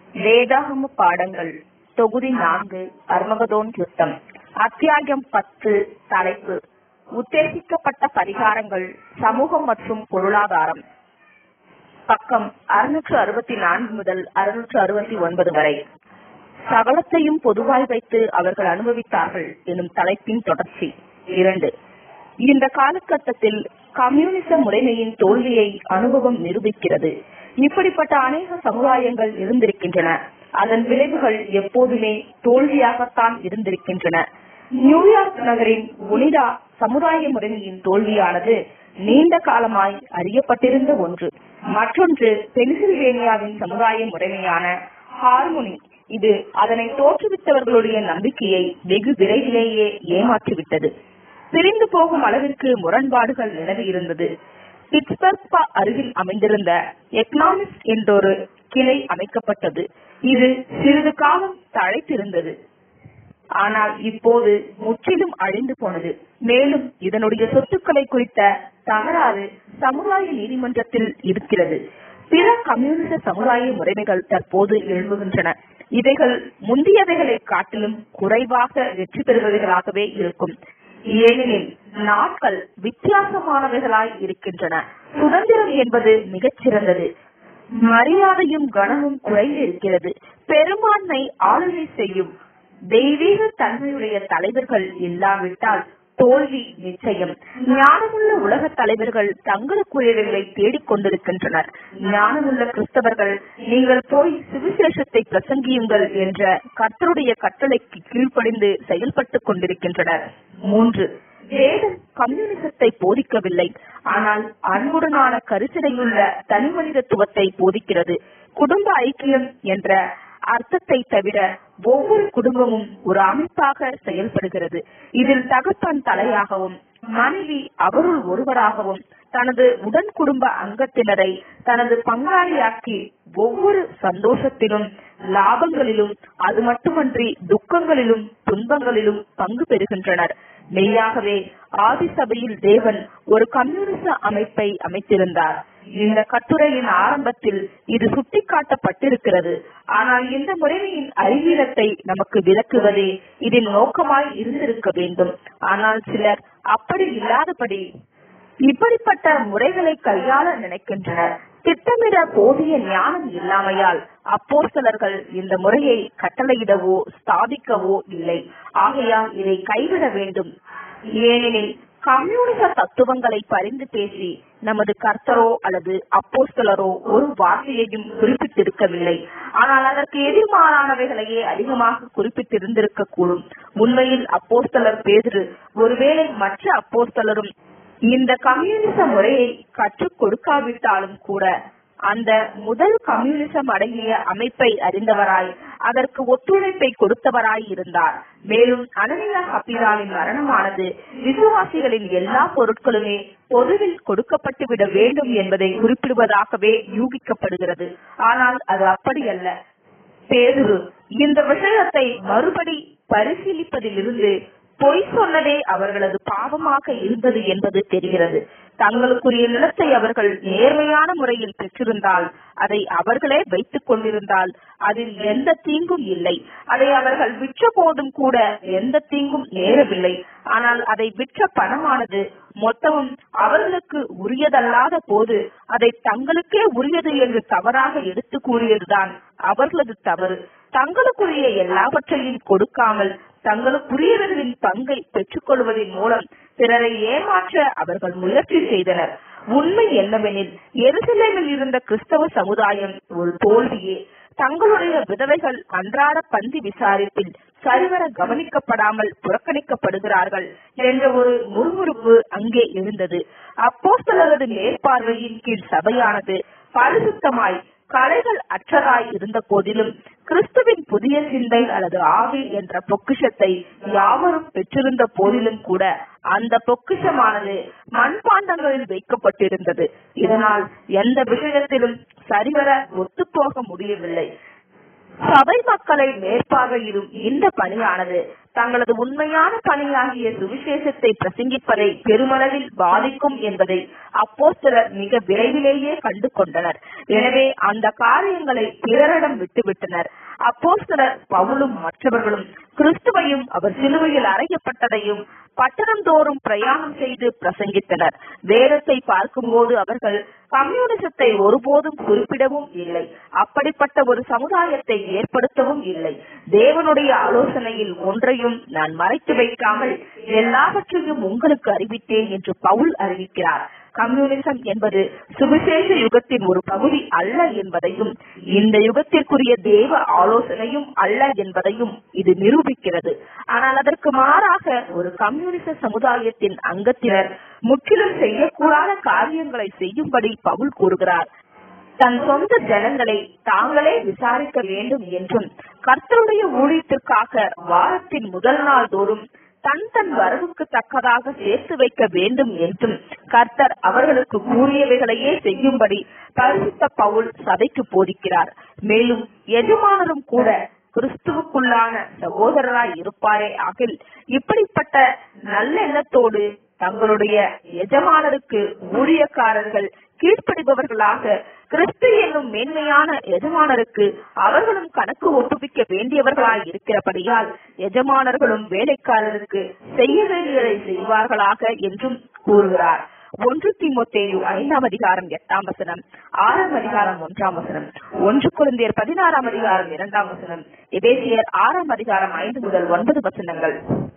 வேதாகம பாடங்கள் தொகுதி நான்கு அர்மகதோன் யுத்தம் அத்தியாயம் பத்து தலைப்பு உத்தேசிக்கப்பட்ட பரிகாரங்கள் சமூகம் மற்றும் பொருளாதாரம் பக்கம் அறுநூற்று அறுபத்தி நான்கு முதல் அறுநூற்று அறுபத்தி ஒன்பது வரை சகலத்தையும் பொதுவாய் வைத்து அவர்கள் அனுபவித்தார்கள் எனும் தலைப்பின் தொடர்ச்சி இரண்டு இந்த காலகட்டத்தில் கம்யூனிச முறைமையின் தோல்வியை அனுபவம் நிரூபிக்கிறது இப்படிப்பட்ட அநேக சமுதாயங்கள் இருந்திருக்கின்றன அதன் விளைவுகள் எப்போதுமே தோல்வியாகத்தான் இருந்திருக்கின்றன நியூயார்க் நகரின் ஒனிடா சமுதாய முறைமையின் தோல்வியானது நீண்ட காலமாய் அறியப்பட்டிருந்த ஒன்று மற்றொன்று பென்சில்வேனியாவின் சமுதாய முறைமையான ஹார்மோனி இது அதனை தோற்றுவித்தவர்களுடைய நம்பிக்கையை வெகு விரைவிலேயே ஏமாற்றிவிட்டது பிரிந்து போகும் அளவிற்கு முரண்பாடுகள் நிலவி இருந்தது பிட்ஸ்பர்க் அருகில் அமைந்திருந்த எக்கனாமிக்ஸ் என்றொரு கிளை அமைக்கப்பட்டது இது சிறிது காலம் தழைத்திருந்தது ஆனால் இப்போது முற்றிலும் அழிந்து போனது மேலும் இதனுடைய சொத்துக்களை குறித்த தகராறு சமுதாய நீதிமன்றத்தில் இருக்கிறது பிற கம்யூனிச சமுதாய முறைமைகள் தற்போது எழும்புகின்றன இவைகள் முந்தையவைகளை காட்டிலும் குறைவாக வெற்றி பெறுபவைகளாகவே இருக்கும் ஏனெனில் நாட்கள் வித்தியாசமானவைகளாய் இருக்கின்றன சுதந்திரம் என்பது மிகச் சிறந்தது மரியாதையும் கனமும் குறைந்து இருக்கிறது பெரும்பான்மை ஆளுகை செய்யும் தெய்வீக தன்மையுடைய தலைவர்கள் இல்லாவிட்டால் தோல்வி நிச்சயம் ஞானமுள்ள உலக தலைவர்கள் தங்களுக்குரியவைகளை தேடிக் கொண்டிருக்கின்றனர் ஞானமுள்ள கிறிஸ்தவர்கள் நீங்கள் போய் சுவிசேஷத்தை பிரசங்கியுங்கள் என்ற கர்த்தருடைய கட்டளைக்கு கீழ்ப்படிந்து செயல்பட்டுக் கொண்டிருக்கின்றனர் மூன்று வேதம் கம்யூனிசத்தை போதிக்கவில்லை ஆனால் அன்புடனான கருச்சடையுள்ள தனிமனிதத்துவத்தை போதிக்கிறது குடும்ப ஐக்கியம் என்ற அர்த்தத்தை தவிர ஒவ்வொரு குடும்பமும் ஒரு அமைப்பாக செயல்படுகிறது இதில் தகப்பன் தலையாகவும் மனைவி அவருள் ஒருவராகவும் தனது உடன் குடும்ப அங்கத்தினரை தனது பங்காளியாக்கி ஒவ்வொரு சந்தோஷத்திலும் லாபங்களிலும் அது மட்டுமன்றி துக்கங்களிலும் துன்பங்களிலும் பங்கு பெறுகின்றனர் மெய்யாகவே ஆதி சபையில் தேவன் ஒரு கம்யூனிச அமைப்பை அமைத்திருந்தார் இந்த கட்டுரையின் ஆரம்பத்தில் இது சுட்டிக்காட்டப்பட்டிருக்கிறது ஆனால் இந்த முறைமையின் அறிவீனத்தை நமக்கு விளக்குவதே இதன் நோக்கமாய் இருந்திருக்க வேண்டும் ஆனால் சிலர் அப்படி இல்லாதபடி இப்படிப்பட்ட முறைகளை கையாள நினைக்கின்றனர் திட்டமிட போதிய ஞானம் இல்லாமையால் அப்போஸ்தலர்கள் இந்த முறையை கட்டளையிடவோ ஸ்தாபிக்கவோ இல்லை ஆகையால் இதை கைவிட வேண்டும் ஏனெனில் கம்யூனிச தத்துவங்களை பரிந்து பேசி நமது கர்த்தரோ அல்லது அப்போஸ்தலரோ ஒரு வார்த்தையையும் குறிப்பிட்டிருக்கவில்லை ஆனால் அதற்கு எதிர்மாறானவைகளையே அதிகமாக குறிப்பிட்டிருந்திருக்க கூடும் உண்மையில் அப்போஸ்தலர் பேதிரு ஒருவேளை மற்ற அப்போஸ்தலரும் இந்த கம்யூனிச முறையை கற்றுக் கொடுக்காவிட்டாலும் கூட அந்த முதல் கம்யூனிசம் அடங்கிய அமைப்பை அறிந்தவராய் அதற்கு ஒத்துழைப்பை கொடுத்தவராய் இருந்தார் மேலும் அனனியா ஹப்பீராவின் மரணமானது விசுவாசிகளின் எல்லா பொருட்களுமே பொதுவில் கொடுக்கப்பட்டு விட வேண்டும் என்பதை குறிப்பிடுவதாகவே யூகிக்கப்படுகிறது ஆனால் அது அப்படியல்ல பேதுரு இந்த விஷயத்தை மறுபடி பரிசீலிப்பதிலிருந்து பொய் சொன்னதே அவர்களது பாவமாக இருந்தது என்பது தெரிகிறது தங்களுக்குரிய நிலத்தை அவர்கள் நேர்மையான முறையில் பெற்றிருந்தால் அதை அவர்களே வைத்துக் கொண்டிருந்தால் அதில் எந்த தீங்கும் இல்லை அதை அவர்கள் விற்ற போதும் கூட எந்த தீங்கும் நேரவில்லை ஆனால் அதை விற்ற பணமானது மொத்தமும் அவர்களுக்கு உரியதல்லாத போது அதை தங்களுக்கே உரியது என்று தவறாக எடுத்து கூறியதுதான் அவர்களது தவறு தங்களுக்குரிய எல்லாவற்றையும் கொடுக்காமல் தங்களுக்குரியவர்களின் பங்கை பெற்றுக் கொள்வதன் மூலம் பிறரை ஏமாற்ற அவர்கள் முயற்சி செய்தனர் உண்மை என்னவெனில் எருசலேமில் இருந்த கிறிஸ்தவ சமுதாயம் ஒரு தோல்வியே தங்களுடைய விதவைகள் அன்றாட பந்தி விசாரிப்பில் சரிவர கவனிக்கப்படாமல் புறக்கணிக்கப்படுகிறார்கள் என்ற ஒரு முறுமுறுப்பு அங்கே இருந்தது அப்போஸ்தலரது மேற்பார்வையின் கீழ் சபையானது பரிசுத்தமாய் கலைகள் அற்றதாய் இருந்த போதிலும் கிறிஸ்துவின் புதிய சிந்தை அல்லது ஆவி என்ற பொக்கிஷத்தை யாவரும் பெற்றிருந்த போதிலும் கூட அந்த பொக்கிஷமானது மண்பாண்டங்களில் வைக்கப்பட்டிருந்தது இதனால் எந்த விஷயத்திலும் சரிவர ஒத்துப்போக முடியவில்லை சபை மக்களை மேற்பார்வையிடும் இந்த பணியானது தங்களது உண்மையான பணியாகிய சுவிசேஷத்தை பிரசங்கிப்பதை பெருமளவில் பாதிக்கும் என்பதை அப்போஸ்தலர் மிக விரைவிலேயே கண்டு கொண்டனர் எனவே அந்த காரியங்களை பிறரிடம் விட்டுவிட்டனர் அப்போஸ்தலர் பவுலும் மற்றவர்களும் கிறிஸ்துவையும் அவர் சிலுவையில் அறையப்பட்டதையும் பட்டணம் தோறும் பிரயாணம் செய்து பிரசங்கித்தனர் வேதத்தை பார்க்கும்போது அவர்கள் கம்யூனிசத்தை ஒருபோதும் குறிப்பிடவும் இல்லை அப்படிப்பட்ட ஒரு சமுதாயத்தை ஏற்படுத்தவும் இல்லை தேவனுடைய ஆலோசனையில் ஒன்றையும் நான் மறைத்து வைக்காமல் எல்லாவற்றையும் உங்களுக்கு அறிவித்தேன் என்று பவுல் அறிவிக்கிறார் கம்யூனிசம் என்பது சுவிசேஷ யுகத்தின் ஒரு பகுதி அல்ல என்பதையும் இந்த யுகத்திற்குரிய தேவ ஆலோசனையும் அல்ல என்பதையும் இது நிரூபிக்கிறது ஆனால் அதற்கு மாறாக ஒரு கம்யூனிச சமுதாயத்தின் அங்கத்தினர் முற்றிலும் செய்யக்கூடாத காரியங்களை செய்யும்படி பவுல் கூறுகிறார் தன் சொந்த ஜனங்களை தாங்களே விசாரிக்க வேண்டும் என்றும் கர்த்தருடைய ஊழியத்திற்காக வாரத்தின் முதல் நாள் தோறும் தன் தன் வரவுக்கு தக்கதாக சேர்த்து வைக்க வேண்டும் என்றும் கர்த்தர் அவர்களுக்கு கூறியவைகளையே செய்யும்படி பரிசுத்த பவுல் சபைக்கு போதிக்கிறார் மேலும் எஜமானரும் கூட கிறிஸ்துவுக்குள்ளான சகோதரராய் இருப்பாரே ஆகில் இப்படிப்பட்ட நல்லெண்ணத்தோடு தங்களுடைய எஜமானருக்கு ஊழியக்காரர்கள் கீழ்ப்படிபவர்களாக கிறிஸ்து என்னும் மேன்மையான எஜமானருக்கு அவர்களும் கணக்கு ஒப்புவிக்க வேண்டியவர்களாய் இருக்கிறபடியால் எஜமானர்களும் வேலைக்காரருக்கு செய்ய வேண்டியதை செய்வார்களாக என்றும் கூறுகிறார் ஒன்று திமுத்தேயு ஐந்தாம் அதிகாரம் எட்டாம் வசனம் ஆறாம் அதிகாரம் ஒன்றாம் வசனம் ஒன்று குழந்தையர் பதினாறாம் அதிகாரம் இரண்டாம் வசனம் எபேசியர் ஆறாம் அதிகாரம் ஐந்து முதல் ஒன்பது வசனங்கள்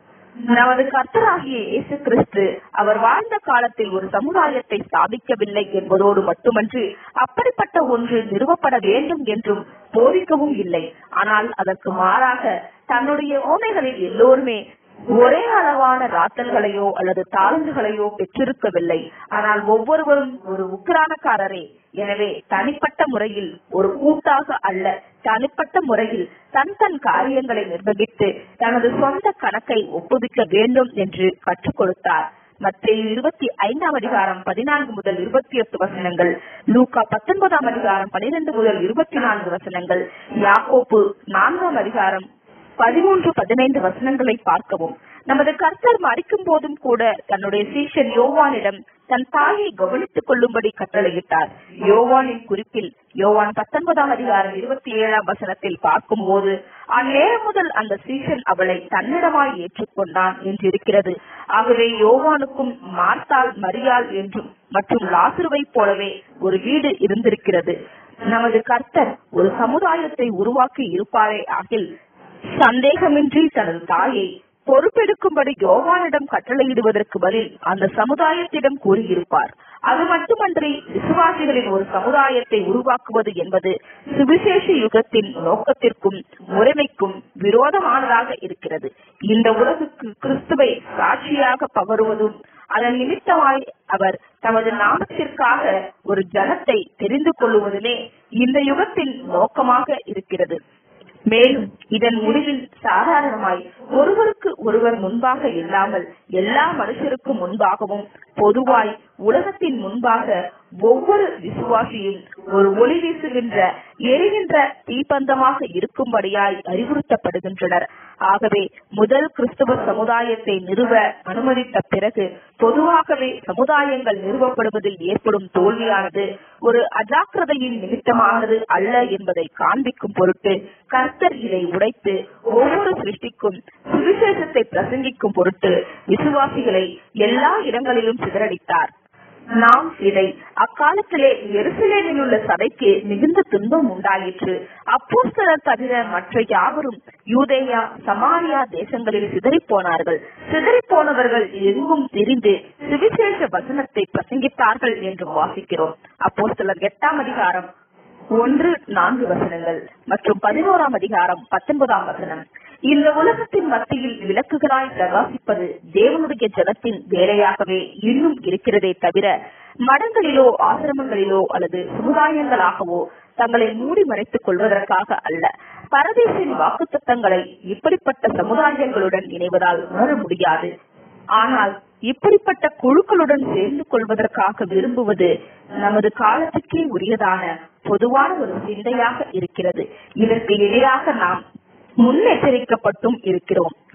நமது கர்த்தராகிய இயேசு கிறிஸ்து அவர் வாழ்ந்த காலத்தில் ஒரு சமுதாயத்தை ஸ்தாபிக்கவில்லை என்பதோடு மட்டுமன்றி அப்படிப்பட்ட ஒன்று நிறுவப்பட வேண்டும் என்றும் போதிக்கவும் இல்லை ஆனால் அதற்கு மாறாக தன்னுடைய ஓமைகளில் எல்லோருமே ஒரே அளவான ராத்தல்களையோ அல்லது தாழ்ந்துகளையோ பெற்றிருக்கவில்லை ஆனால் ஒவ்வொருவரும் ஒரு உக்கிரானக்காரரே எனவே தனிப்பட்ட முறையில் ஒரு கூட்டாக அல்ல தனிப்பட்ட முறையில் தன் தன் காரியங்களை நிர்வகித்து தனது சொந்த கணக்கை ஒப்புவிக்க வேண்டும் என்று கற்றுக் கொடுத்தார் மத்திய இருபத்தி ஐந்தாம் அதிகாரம் பதினான்கு முதல் இருபத்தி எட்டு வசனங்கள் லூக்கா பத்தொன்பதாம் அதிகாரம் பனிரெண்டு முதல் இருபத்தி நான்கு வசனங்கள் யாக்கோப்பு நான்காம் அதிகாரம் பதிமூன்று பதினைந்து வசனங்களை பார்க்கவும் நமது கர்த்தர் மறிக்கும் போதும் கூட தன்னுடைய சீஷன் யோவானிடம் தன் தாயை கவனித்துக் கொள்ளும்படி கட்டளையிட்டார் யோவானின் குறிப்பில் யோவான் பத்தொன்பதாம் அதிகாரம் இருபத்தி ஏழாம் வசனத்தில் பார்க்கும் போது அந்நேரம் முதல் அந்த சீஷன் அவளை தன்னிடமாய் ஏற்றுக்கொண்டான் என்று இருக்கிறது ஆகவே யோவானுக்கும் மார்த்தாள் மரியாள் என்றும் மற்றும் லாசுருவை போலவே ஒரு வீடு இருந்திருக்கிறது நமது கர்த்தர் ஒரு சமுதாயத்தை உருவாக்கி இருப்பாரே ஆகில் சந்தேகமின்றி தனது தாயை பொறுப்பெடுக்கும்படி யோவானிடம் கட்டளையிடுவதற்கு பதில் அந்த சமுதாயத்திடம் கூறியிருப்பார் அது மட்டுமன்றி விசுவாசிகளின் ஒரு சமுதாயத்தை உருவாக்குவது என்பது சுவிசேஷ யுகத்தின் நோக்கத்திற்கும் முறைமைக்கும் விரோதமானதாக இருக்கிறது இந்த உலகுக்கு கிறிஸ்துவை சாட்சியாக பகருவதும் அதன் நிமித்தமாய் அவர் தமது நாமத்திற்காக ஒரு ஜனத்தை தெரிந்து கொள்ளுவதிலே இந்த யுகத்தின் நோக்கமாக இருக்கிறது மேலும் இதன் முடிவில் சாதாரணமாய் ஒருவருக்கு ஒருவர் முன்பாக இல்லாமல் எல்லா மனுஷருக்கும் முன்பாகவும் பொதுவாய் உலகத்தின் முன்பாக ஒவ்வொரு விசுவாசியும் ஒரு ஒளி வீசுகின்ற எரிகின்ற தீப்பந்தமாக இருக்கும்படியாய் அறிவுறுத்தப்படுகின்றனர் ஆகவே முதல் கிறிஸ்துவ சமுதாயத்தை நிறுவ அனுமதித்த பிறகு பொதுவாகவே சமுதாயங்கள் நிறுவப்படுவதில் ஏற்படும் தோல்வியானது ஒரு அஜாக்கிரதையின் நிமித்தமானது அல்ல என்பதை காண்பிக்கும் பொருட்டு கர்த்தர் இதை உடைத்து ஒவ்வொரு சிருஷ்டிக்கும் சுவிசேஷத்தை பிரசங்கிக்கும் பொருட்டு விசுவாசிகளை எல்லா இடங்களிலும் சிதறடித்தார் நாம் இதை அக்காலத்திலே எருசலேமில் உள்ள சபைக்கு மிகுந்த துன்பம் உண்டாயிற்று அப்போஸ்தலர் தவிர மற்ற யாவரும் யூதேயா சமாரியா தேசங்களில் சிதறி போனார்கள் சிதறி போனவர்கள் எங்கும் திரிந்து சுவிசேஷ வசனத்தை பிரசங்கித்தார்கள் என்று வாசிக்கிறோம் அப்போஸ்தலர் எட்டாம் அதிகாரம் ஒன்று நான்கு வசனங்கள் மற்றும் பதினோராம் அதிகாரம் பத்தொன்பதாம் வசனம் இந்த உலகத்தின் மத்தியில் விளக்குகளாய் பிரகாசிப்பது தேவனுடைய ஜனத்தின் வேலையாகவே இன்னும் இருக்கிறதே தவிர மடங்களிலோ ஆசிரமங்களிலோ அல்லது சமுதாயங்களாகவோ தங்களை மூடி மறைத்துக் கொள்வதற்காக அல்ல பரதேசின் வாக்குத்தத்தங்களை இப்படிப்பட்ட சமுதாயங்களுடன் இணைவதால் உணர முடியாது ஆனால் இப்படிப்பட்ட குழுக்களுடன் சேர்ந்து கொள்வதற்காக விரும்புவது நமது காலத்துக்கே உரியதான பொதுவான ஒரு சிந்தையாக இருக்கிறது இதற்கு எதிராக நாம் முன்னெச்சரிக்கப்பட்டும் இருக்கிறோம்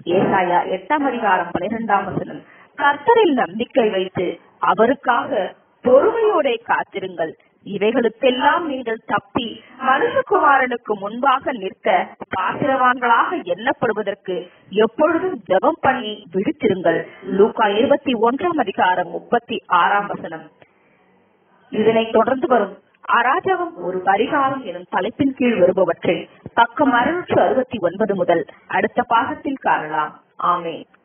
ஏசாயா எட்டாம் அதிகாரம் பனிரெண்டாம் வசனம் கர்த்தரில் நம்பிக்கை வைத்து அவருக்காக பொறுமையோட காத்திருங்கள் இவைகளுக்கெல்லாம் நீங்கள் தப்பி மனுஷகுமாரனுக்கு முன்பாக நிற்க பாத்திரவான்களாக எண்ணப்படுவதற்கு எப்பொழுதும் ஜெபம் பண்ணி விழித்திருங்கள் லூக்கா இருபத்தி ஒன்றாம் அதிகாரம் முப்பத்தி ஆறாம் வசனம் இதனை தொடர்ந்து வரும் அராஜகம் ஒரு பரிகாரம் எனும் தலைப்பின் கீழ் வருபவற்றை பக்கம் அறுநூற்று அறுபத்தி ஒன்பது முதல் அடுத்த பாகத்தில் காணலாம் ஆமே